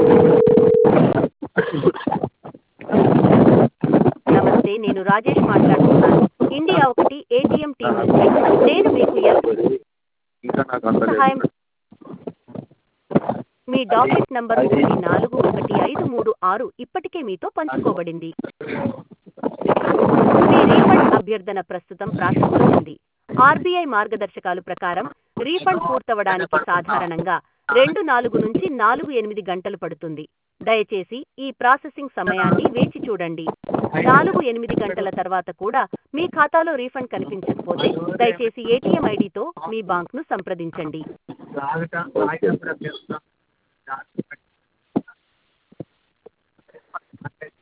నమస్తే నేను రాజేష్ మాట్లాడుతున్నాను ఇండియా ఒకటి ఏటీఎం టీం నుంచి నేను మీకు ఎలా ఇంకా నాకు అందలేదు సహాయం మీ డాకెట్ నంబర్ ఒకటి నాలుగు ఒకటి ఐదు మూడు ఆరు ఇప్పటికే మీతో పంచుకోబడింది మీ రీఫండ్ అభ్యర్థన ప్రస్తుతం ప్రాసెస్లో ఉంది ఆర్బీఐ మార్గదర్శకాలు ప్రకారం రీఫండ్ పూర్తవడానికి సాధారణంగా రెండు నాలుగు నుంచి నాలుగు ఎనిమిది గంటలు పడుతుంది దయచేసి ఈ ప్రాసెసింగ్ సమయాన్ని వేచి చూడండి నాలుగు ఎనిమిది గంటల తర్వాత కూడా మీ ఖాతాలో రీఫండ్ కనిపించకపోతే దయచేసి ఏటీఎం ఐడితో మీ బాంక్ను సంప్రదించండి తాగటం తాగినప్పుడు అభ్యర్థన